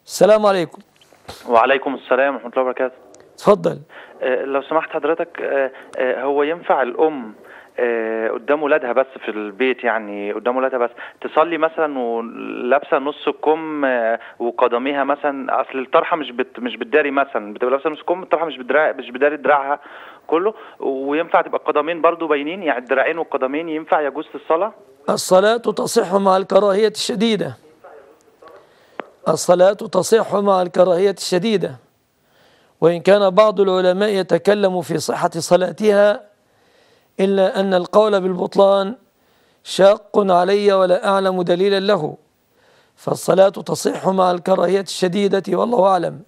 السلام عليكم وعليكم السلام ورحمة الله وبركاته اتفضل آه، لو سمحت حضرتك آه، آه، هو ينفع الأم آه، قدام ولادها بس في البيت يعني قدام ولادها بس تصلي مثلا ولابسه نص الكم آه، وقدميها مثلا اصل الطرحه مش بت مش بتداري مثلا بتبقى لابسه نص الكم الطرحه مش بتداري مش بتداري دراعها كله وينفع تبقى القدمين برضو باينين يعني الدراعين والقدمين ينفع يجوز في الصلاه الصلاة تصح مع الكراهية الشديدة الصلاة تصح مع الكراهية الشديدة وإن كان بعض العلماء يتكلم في صحة صلاتها إلا أن القول بالبطلان شاق علي ولا أعلم دليلا له فالصلاة تصح مع الكراهية الشديدة والله أعلم